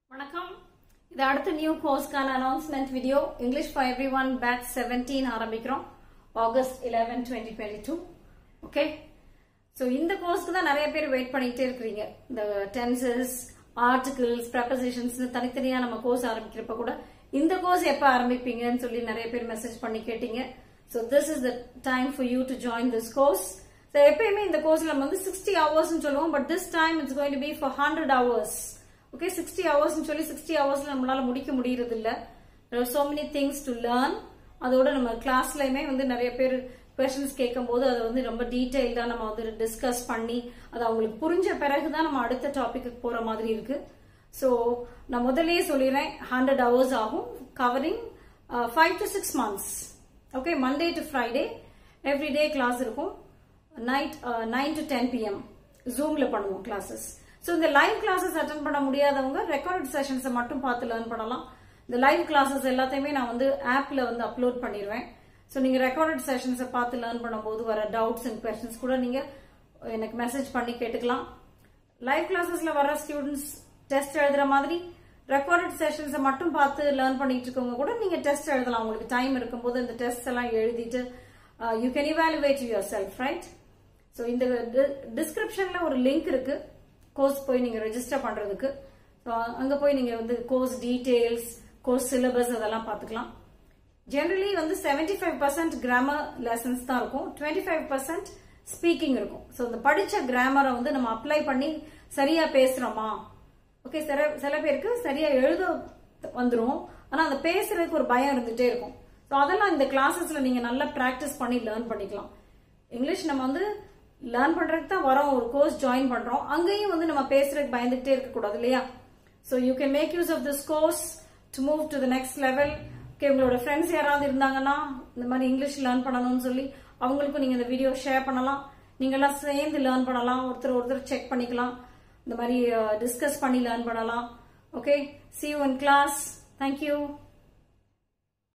வணக்கம் இது அடுத்த நியூ கோர்ஸ்க்கான announcement video English for everyone batch seventeen ஆரம்பிக்கிறோம் August eleven twenty twenty two okay so இந்த கோர்ஸ்க்கு தான் நிறைய பேர் வெயிட் பண்ணிட்டே இருக்கிறீங்க இந்த டென்சஸ் ஆர்டிகிள்ஸ் ப்ரப்பசிஷன்ஸ் தனித்தனியா நம்ம கோர்ஸ் ஆரம்பிக்கிறப்ப கூட இந்த கோர்ஸ் எப்ப ஆரம்பிப்பீங்கன்னு சொல்லி நிறைய பேர் மெசேஜ் பண்ணி கேட்டீங்க so this is the time for you to join this course so எப்பயுமே இந்த கோர்ஸ்ல நம்ம வந்து சிக்ஸ்டி ஹவர்ஸ் சொல்லுவோம் but this time it's going to be for hundred hours okay sixty hours சொல்லி சிக்ஸ்டி ஹவர்ஸ்ல நம்மளால முடிக்க முடியறது இல்ல so many things to learn அதோட நம்ம கிளாஸ்லயுமே வந்து நிறைய பேர் கொஸ்டின்ஸ் கேட்கும் போது அதை வந்து ரொம்ப டீடைல்டா நம்ம வந்து டிஸ்கஸ் பண்ணி அது அவங்களுக்கு புரிஞ்ச பிறகுதான் நம்ம அடுத்த டாபிக்கு போற மாதிரி இருக்கு ஸோ நான் முதல்லயே சொல்லிடுறேன் ஹண்ட்ரட் ஹவர்ஸ் ஆகும் covering five to six months okay Monday to Friday every day class இருக்கும் night nine to ten PM ஜூம்ல பண்ணுவோம் கிளாஸஸ் ஸோ இந்த லைவ் கிளாஸஸ் அட்டன் பண்ண முடியாதவங்க ரெக்கார்டட் செஷன்ஸை மட்டும் பார்த்து லேர்ன் பண்ணலாம் இந்த லைவ் கிளாஸஸ் எல்லாத்தையுமே நான் வந்து ஆப்ல வந்து அப்லோட் பண்ணிடுவேன் ஸோ நீங்க ரெக்கார்டட் செஷன்ஸை பார்த்து லேர்ன் பண்ணும்போது வர டவுட்ஸ் அண்ட் கொஸ்டின்ஸ் கூட நீங்க எனக்கு மெசேஜ் பண்ணி கேட்டுக்கலாம் லைவ் கிளாஸஸ்ல வர ஸ்டூடெண்ட்ஸ் டெஸ்ட் எழுதுற மாதிரி ரெக்கார்டட் செஷன்ஸை மட்டும் பார்த்து லேர்ன் பண்ணிட்டு இருக்கவங்க கூட நீங்க டெஸ்ட் எழுதலாம் உங்களுக்கு டைம் இருக்கும்போது இந்த டெஸ்ட் எல்லாம் எழுதிட்டு you can evaluate yourself right so இந்த டிஸ்கிரிப்ஷன்ல ஒரு லிங்க் இருக்கு கோர்ஸ் போய் நீங்க ரெஜிஸ்டர் பண்றதுக்கு ஸோ அங்க போய் நீங்க வந்து கோர்ஸ் டீடைல்ஸ் கோர்ஸ் சிலபஸ் அதெல்லாம் பார்த்துக்கலாம் ஜெனரலி வந்து seventy five percent grammar lessons தான் இருக்கும் டுவெண்ட்டி ஃபைவ் பர்சன்ட் ஸ்பீக்கிங் இருக்கும் ஸோ இந்த படிச்ச கிராமரை வந்து நம்ம அப்ளை பண்ணி சரியா பேசுறோமா ஓகே சில சில பேருக்கு சரியா எழுத வந்துடும் ஆனா அந்த பேசுறதுக்கு ஒரு பயம் இருந்துட்டே இருக்கும் ஸோ அதெல்லாம் இந்த கிளாஸஸ்ல நீங்க நல்லா ப்ராக்டிஸ் பண்ணி லேர்ன் பண்ணிக்கலாம் இங்கிலீஷ் நம்ம வந்து லேர்ன் பண்றதுக்கு தான் வரோம் ஒரு கோர்ஸ் ஜாயின் பண்றோம் அங்கேயும் வந்து நம்ம பேசுறதுக்கு பயந்துகிட்டே இருக்க கூடாது இல்லையா so you can make use of this course to move to the next level okay உங்களோட ஃப்ரெண்ட்ஸ் யாராவது இருந்தாங்கன்னா இந்த மாதிரி இங்கிலீஷ் லேர்ன் பண்ணணும்னு சொல்லி அவங்களுக்கும் நீங்க இந்த வீடியோ ஷேர் பண்ணலாம் நீங்க எல்லாம் சேர்ந்து லேர்ன் பண்ணலாம் ஒருத்தர் ஒருத்தர் செக் பண்ணிக்கலாம் இந்த மாதிரி டிஸ்கஸ் பண்ணி லேர்ன் பண்ணலாம் okay see you in class thank you